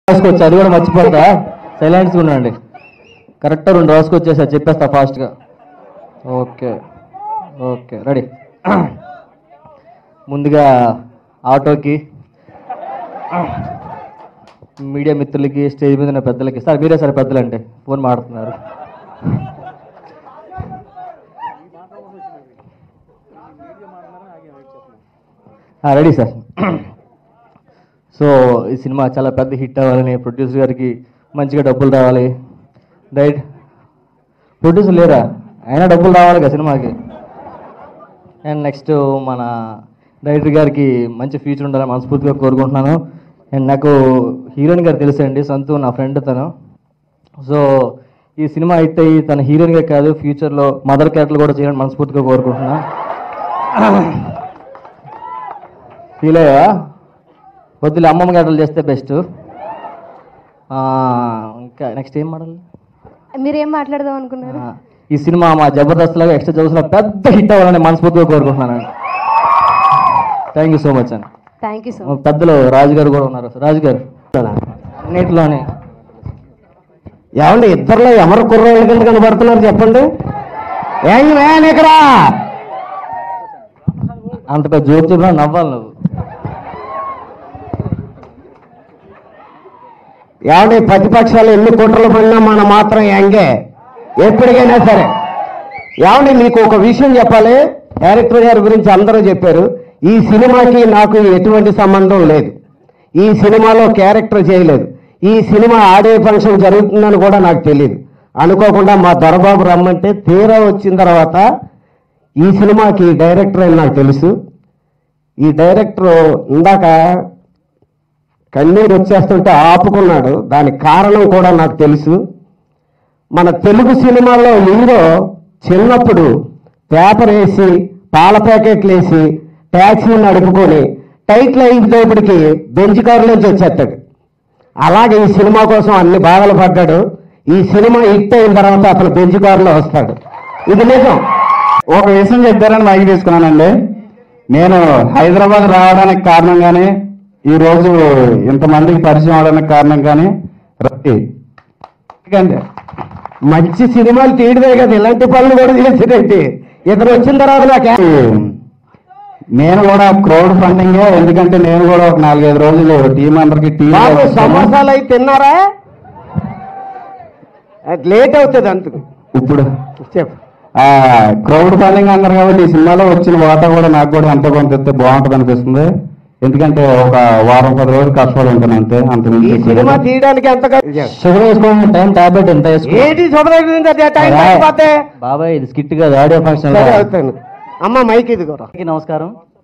రాసుకోవచ్చు అది కూడా మర్చిపోతా సైలెంట్స్గా ఉండండి కరెక్ట్గా రెండు రాసుకొచ్చేసా చెప్పేస్తా ఫాస్ట్గా ఓకే ఓకే రెడీ ముందుగా ఆటోకి మీడియా మిత్రులకి స్టేజ్ మీద ఉన్న పెద్దలకి సార్ మీరే సార్ పెద్దలు అంటే ఫోన్ మాడుతున్నారు రెడీ సార్ సో ఈ సినిమా చాలా పెద్ద హిట్ అవ్వాలని ప్రొడ్యూసర్ గారికి మంచిగా డబ్బులు రావాలి రైట్ ప్రొడ్యూసర్ లేరా అయినా డబ్బులు రావాలి కదా సినిమాకి అండ్ నెక్స్ట్ మన డైరెక్టర్ గారికి మంచి ఫ్యూచర్ ఉండాలని మనస్ఫూర్తిగా కోరుకుంటున్నాను అండ్ నాకు హీరోయిన్ గారు తెలుసండి సంతు నా ఫ్రెండ్ తను సో ఈ సినిమా హిట్ అయ్యి తన హీరోయిన్గా కాదు ఫ్యూచర్లో మదర్ క్యారెక్టర్ కూడా చేయాలని మనస్ఫూర్తిగా కోరుకుంటున్నా ఫీల్ అయ్యా వద్దులే అమ్మమ్మ క్యారెక్టర్లు చేస్తే బెస్ట్ ఇంకా నెక్స్ట్ ఏం మాడాలి మీరేం మాట్లాడదాం అనుకున్నారు ఆ, ఈ సినిమా మా జబర్దస్త్ లాగా ఎక్స్ట్రా జబర్దస్త్ లాగా పెద్ద హిట్ అవ్వాలని మనస్ఫూర్తిగా కోరుకుంటున్నాను థ్యాంక్ యూ సో మచ్ అండి థ్యాంక్ యూ సో మా పెద్దలు రాజు గారు కూడా ఉన్నారు రాజు గారు అన్నిటిలోనే ఏమండి ఇద్దరులో ఎవరు కుర్రోళ్ళ కింద కనబడుతున్నారు చెప్పండి ఏం వేన్ ఇక్కడ అంత పెద్ద జోక్ చెప్పినా నవ్వాలి నువ్వు ఏమండి ప్రతిపక్షాలు ఎన్ని కుట్రలు పడినా మనం మాత్రం యంగే ఎప్పటికైనా సరే ఏమండి మీకు ఒక విషయం చెప్పాలి డైరెక్టర్ గారి గురించి అందరూ చెప్పారు ఈ సినిమాకి నాకు ఎటువంటి సంబంధం లేదు ఈ సినిమాలో క్యారెక్టర్ చేయలేదు ఈ సినిమా ఆడే ఫంక్షన్ జరుగుతుందని కూడా నాకు తెలియదు అనుకోకుండా మా దొరబాబు రమ్మంటే తీరా వచ్చిన తర్వాత ఈ సినిమాకి డైరెక్టర్ అని నాకు తెలుసు ఈ డైరెక్టర్ ఇందాక కన్నీరు వచ్చేస్తుంటే ఆపుకున్నాడు దానికి కారణం కూడా నాకు తెలుసు మన తెలుగు సినిమాలో హీరో చిన్నప్పుడు పేపర్ వేసి పాల ప్యాకెట్లు వేసి ట్యాక్సీ నడుపుకొని టైట్లు అయిపోయేపటికి బెంచ్ కారులోంచి వచ్చేస్తాడు అలాగే ఈ సినిమా కోసం అన్ని బాధలు పడ్డాడు ఈ సినిమా హిట్ అయిన తర్వాత అతను బెంచ్ కారులో వస్తాడు ఇది నిజం ఒక విషయం చెప్తారని మైక్ తీసుకున్నానండి నేను హైదరాబాద్ రావడానికి కారణం కానీ ఈ రోజు ఇంతమందికి పరిచయం అవడానికి కారణం కానీ రవి ఎందుకంటే మంచి సినిమాలు తీయడమే కదా ఇలాంటి పనులు కూడా చేసేదేంటి ఇతను వచ్చిన తర్వాత నాకు నేను కూడా క్రౌడ్ ఫండింగ్ ఎందుకంటే నేను కూడా ఒక నాలుగైదు రోజులు టీం అందరికి టీం బాబు సమోసాలు అయి తిన్నారా అది లేట్ అవుతుంది అందుకు ఇప్పుడు చెప్పు క్రౌడ్ ఫండింగ్ అన్నారు కాబట్టి ఈ సినిమాలో వచ్చిన వాటా కూడా నాకు కూడా ఎంతో కొంత ఇస్తే బాగుంటుంది అనిపిస్తుంది ఎందుకంటే ఒక వారం పది రోజులు కష్టపడి ఉంటాను అంతే అంత ఈ మించి సినిమా తీయడానికి ఎంత షుగర్ వేసుకోండి టైం టాబ్లెట్ ఎంత వేసుకో ఏంటి శుభ్రం టైం అయిపోతే బాబాయ్ ఇది స్కిట్ కాదు ఆడియో ఫంక్షన్ సరే అవుతాను అమ్మ మైక్ ఇది కూడా నమస్కారం